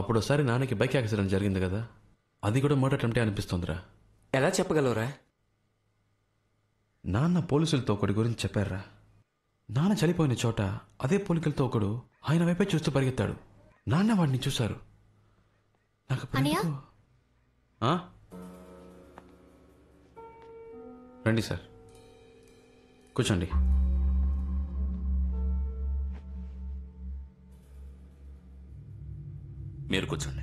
అప్పుడు ఒకసారి నాన్నకి బైక్ యాక్సిడెంట్ జరిగింది కదా అది కూడా మర్డర్ అటెంప్టే అనిపిస్తుందిరా ఎలా చెప్పగలవురా నాన్న పోలీసులతో ఒకటి గురించి చెప్పారా నాన్న చనిపోయిన చోట అదే పోలికలతో ఒకడు ఆయన వైపే చూస్తూ పరిగెత్తాడు నాన్న వాడిని చూశారు నాకు అప్పుడు అన్నయ్య? ఎందుకో- ఆ? రండి సార్ కూర్చోండి మీరు కూర్చోండి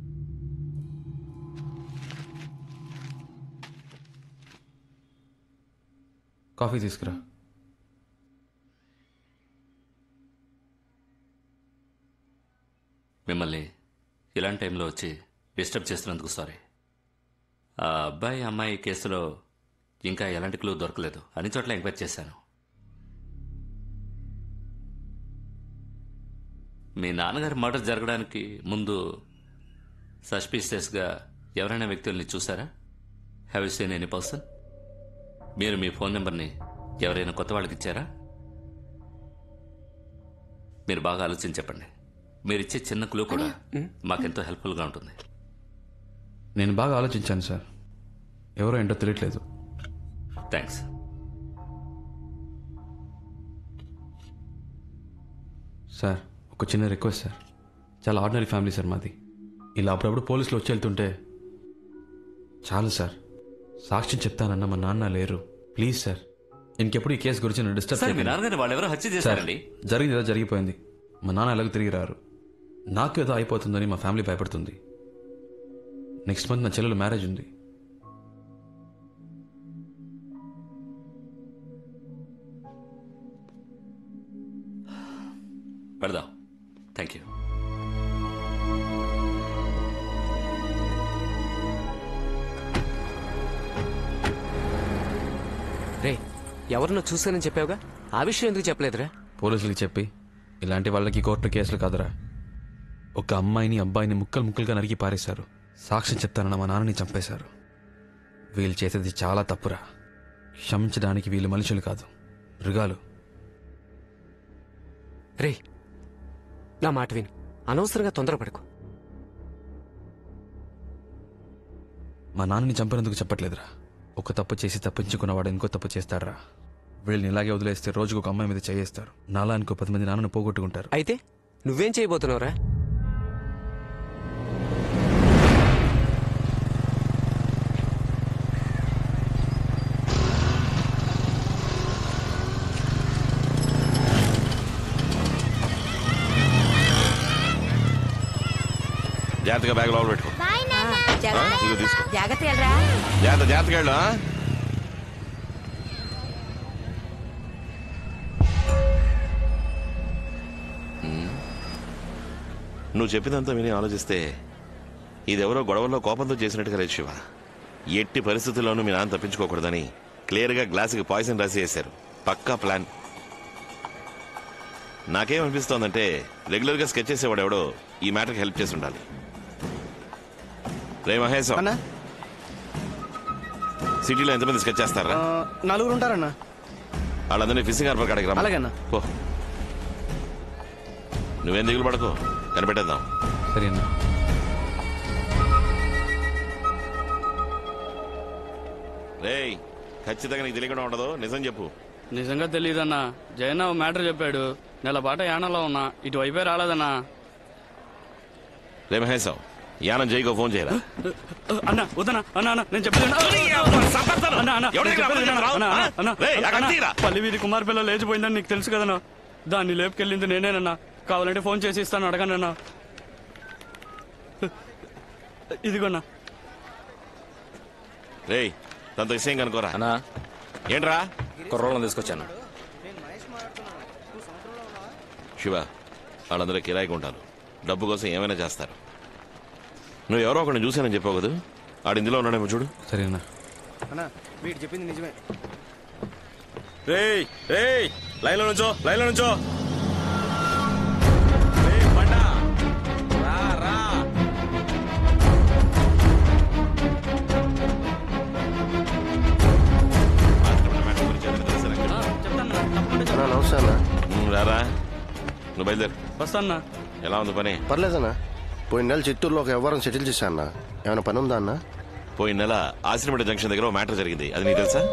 కాఫీ తీసుకురా మిమ్మల్ని ఇలాంటి టైంలో వచ్చి డిస్టర్బ్ చేస్తున్నందుకు సారీ ఆ అబ్బాయి అమ్మాయి కేసులో ఇంకా ఎలాంటి క్లూ దొరకలేదు అన్ని చోట్ల ఎంక్వైరీ చేశాను మీ నాన్నగారి మర్డర్ జరగడానికి ముందు సస్పీషియస్గా ఎవరైనా వ్యక్తుల్ని చూసారా have you seen any person మీరు మీ ఫోన్ నెంబర్ని ఎవరైనా కొత్త వాళ్ళకి ఇచ్చారా మీరు బాగా ఆలోచించి చెప్పండి మీరు ఇచ్చే చిన్న క్లూ కూడా మాకెంతో హెల్ప్ఫుల్గా ఉంటుంది నేను బాగా ఆలోచించాను సార్ ఎవరో ఏంటో తెలియట్లేదు థ్యాంక్స్ సార్ ఒక చిన్న రిక్వెస్ట్ సార్ చాలా ఆర్డినరీ ఫ్యామిలీ సార్ మాది ఇలా అప్పుడప్పుడు పోలీసులు వచ్చి వెళ్తుంటే చాలు సార్ సాక్ష్యం చెప్తానన్న మా నాన్న లేరు ప్లీజ్ సార్ ఇంకెప్పుడు ఈ కేసు గురించి నన్ను డిస్టర్బ్ సార్ మీ చేయకండి. నాన్నగారిని వాళ్ళు ఎవరో హత్య సార్ చేశారండి జరిగింది ఏదో జరిగిపోయింది మా నాన్న ఎలాగో తిరిగి రారు నాకు ఏదో అయిపోతుందని మా ఫ్యామిలీ భయపడుతుంది నెక్స్ట్ మంత్ నా చెల్లెలు మ్యారేజ్ ఉంది పెడదాం థ్యాంక్ యూ రే ఎవరినో చూశానని చెప్పావుగా ఆ విషయం ఎందుకు చెప్పలేదురా పోలీసులకి చెప్పి ఇలాంటి వాళ్ళకి కోర్టు కేసులు కాదురా ఒక అమ్మాయిని అబ్బాయిని ముక్కలు ముక్కలుగా నరికి పారేశారు సాక్ష్యం చెప్తానన్న మా నాన్నని చంపేశారు వీళ్ళు చేసేది చాలా తప్పురా క్షమించడానికి వీళ్ళు మనుషులు కాదు మృగాలు రే నా మాట విను అనవసరంగా తొందరపడకు మా నాన్నని చంపినందుకు చెప్పట్లేదురా ఒక తప్పు చేసి తప్పించుకున్నవాడు ఇంకో తప్పు చేస్తాడురా వీళ్ళని ఇలాగే వదిలేస్తే రోజుకు ఒక అమ్మాయి మీద చేయేస్తారు నాలా ఇంకో పది మంది నాన్నను పోగొట్టుకుంటారు అయితే నువ్వేం చేయబోతున్నావురా జాగ్రత్తగా బ్యాగ్ లోపల పెట్టుకో బాయ్ నాన్న ఆ, ఇదిగో తీసుకో జాగ్రత్త వెళ్ళరా జాగ్రత్త జాగ్రత్తగా వెళ్ళు ఆ? ఉమ్. నువ్వు చెప్పినంత విని ఆలోచిస్తే ఇదెవరో గొడవల్లో కోపంతో చేసినట్టుగా లేదు శివ ఎట్టి పరిస్థితుల్లోనూ మీ నాన్న తప్పించుకోకూడదని క్లియర్గా గ్లాసుకి పాయిజన్ రాసి వేశారు పక్కా ప్లాన్ నాకేమనిపిస్తోందంటే రెగ్యులర్గా స్కెచ్ చేసేవాడు ఎవడో ఈ మ్యాటర్కి హెల్ప్ చేసి ఉండాలి రే మహేశం అన్నా సిటీలో ఎంతమంది స్కెచ్ చేస్తారా ఆ, నలుగురు ఉంటారన్నా వాళ్ళందరినీ ఫిషింగ్ హార్బర్ కాడికి రమ్మను. అలాగే అన్న. పో నువ్వేం దిగులు పడకు కనిపెట్టేద్దాం సరేనా రేయ్ ఖచ్చితంగా నీకు తెలియకుండా ఉండదు నిజం చెప్పు నిజంగా తెలియదన్నా జయన్న ఓ మ్యాటర్ చెప్పాడు నెల పాట యానలో ఉన్నా ఇటువైపే రాలేదన్నా రే మహేశం యానం జైకో ఫోన్ చేయరా అన్న వద్దనా అన్న అన్న నేను చెప్పేది విను. అన్న, అన్న, ఎవడి నేను దగ్గర చెప్పేది విను. అబద్ధాలు అన్న, అన్న, అన్న, రేయ్, అన్న, అక్కడ అన్న, తీరా. పల్లి వీధి కుమార్ పిల్ల లేచిపోయిందని నీకు తెలుసు కదన్నా దాన్ని లేపుకెళ్ళింది నేనేనన్నా కావాలంటే ఫోన్ చేసి ఇస్తాను అడగండి అన్న ఇదిగోన్నా రేయ్ తనతో విషయం కనుకోరా అన్నా ఏంట్రా కుర్రోళ్ళని తీసుకొచ్చాను శివ వాళ్ళందరూ కిరాయికి ఉంటారు డబ్బు కోసం ఏమైనా చేస్తారు నువ్వు ఎవరో ఒకరిని చూశానని చెప్పావు కదా ఆడు ఇందులో ఉన్నాడేమో చూడు సరేనా అన్నా వీడు చెప్పింది నిజమే రేయ్ రేయ్ లైన్లో నుంచో లైన్లో నుంచో చెప్తాను తప్పకుండా చెప్తాను. నమస్తే అన్న ఉమ్, రారా నువ్వు బయలుదేరు వస్తానా ఎలా ఉంది పని పర్లేదన్నా పోయిన నెల చిత్తూరులో ఒక వ్యవహారం సెటిల్ చేశా అన్న ఏమైనా పని ఉందా అన్న పోయిన నెల ఆశ్రమట జంక్షన్ దగ్గర ఓ మ్యాటర్ జరిగింది అది నీకు తెలుసా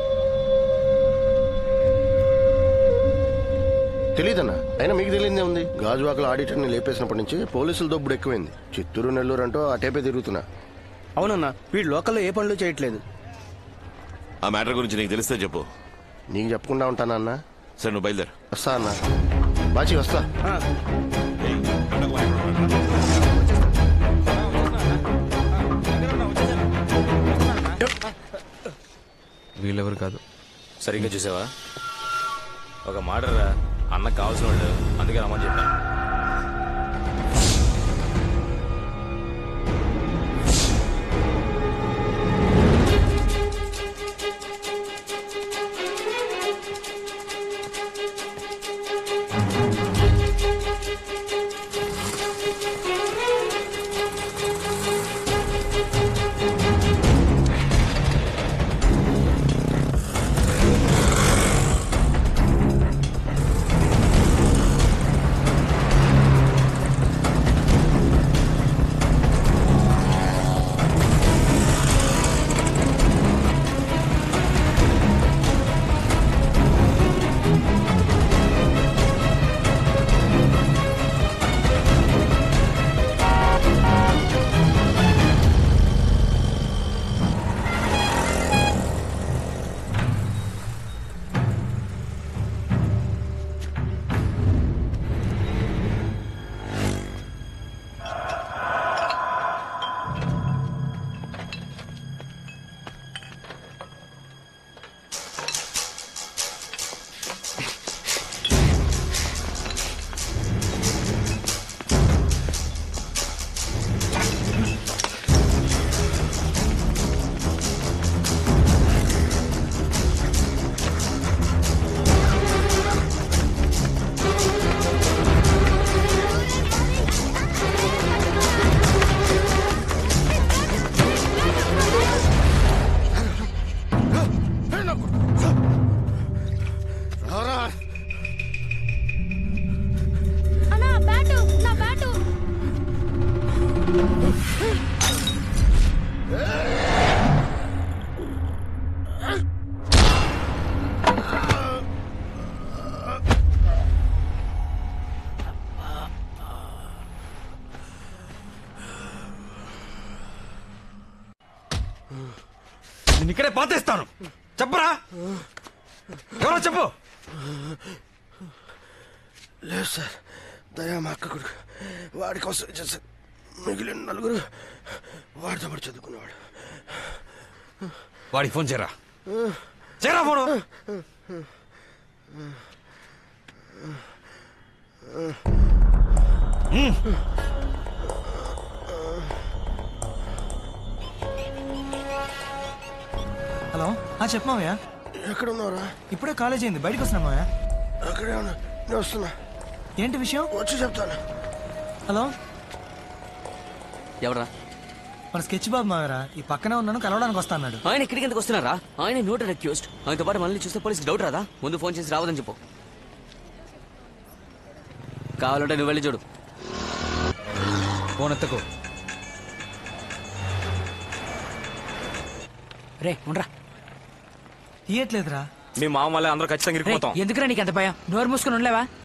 తెలియదన్నా అయినా మీకు తెలియదే ఉంది గాజువాకల ఆడిటర్ని లేపేసినప్పటి నుంచి పోలీసుల దొబ్బుడు ఎక్కువైంది చిత్తూరు నెల్లూరు అంటూ అటేపే తిరుగుతున్నా అవునన్నా వీడు లోకల్లో ఏ పనులు చేయట్లేదు ఆ మ్యాటర్ గురించి నీకు తెలిస్తే చెప్పు నీకు చెప్పకుండా ఉంటానా అన్న సరే నువ్వు బయలుదేరు వస్తా అన్న బాచి వస్తా ఆ, వీళ్ళెవరు కాదు సరిగ్గా చూసావా ఒక మాట రా అన్నకు కావాల్సిన వాళ్ళు అందుకే రమ్మని చెప్పాను అన్నా బ్యాటు నా బ్యాటు నేను ఇక్కడే పాతేస్తాను చెప్పరా ఎవరో చెప్పు లేదు సార్ దయా మా అక్క కొడుకు వాడి కోసం చేశారు మిగిలిన నలుగురు వాడితో పాటు చదువుకునేవాడు వాడికి ఫోన్ చేయరా చేయరా ఫోను హలో ఆ చెప్పమావయ్యా ఎక్కడ ఉన్నావురా ఇప్పుడే కాలేజ్ అయింది బయటకు వస్తున్నామావయ్యా అక్కడే ఉన్నా నేను వస్తున్నా ఏంటి విషయం వచ్చి చెప్తాను హలో ఎవరా మన స్కెచ్ బాబు మావరా ఈ పక్కనే ఉన్నాను కలవడానికి వస్తా అన్నాడు ఆయన ఇక్కడికి ఎందుకు వస్తున్నారా ఆయన నోటెడ్ అక్యూస్డ్ ఆయనతో పాటు మనల్ని చూస్తే పోలీసుకి డౌట్ రాదా ముందు ఫోన్ చేసి రావదని చెప్పు కావాలంటే నువ్వు వెళ్ళి చూడు ఫోన్ ఎత్తకు రే ఉండరా తీయట్లేదురా మీ మామ వల్లే అందరూ ఖచ్చితంగా ఇరికిపోతాం ఎందుకురా నీకు ఎంత భయం నోరు మూసుకుని ఉండలేవా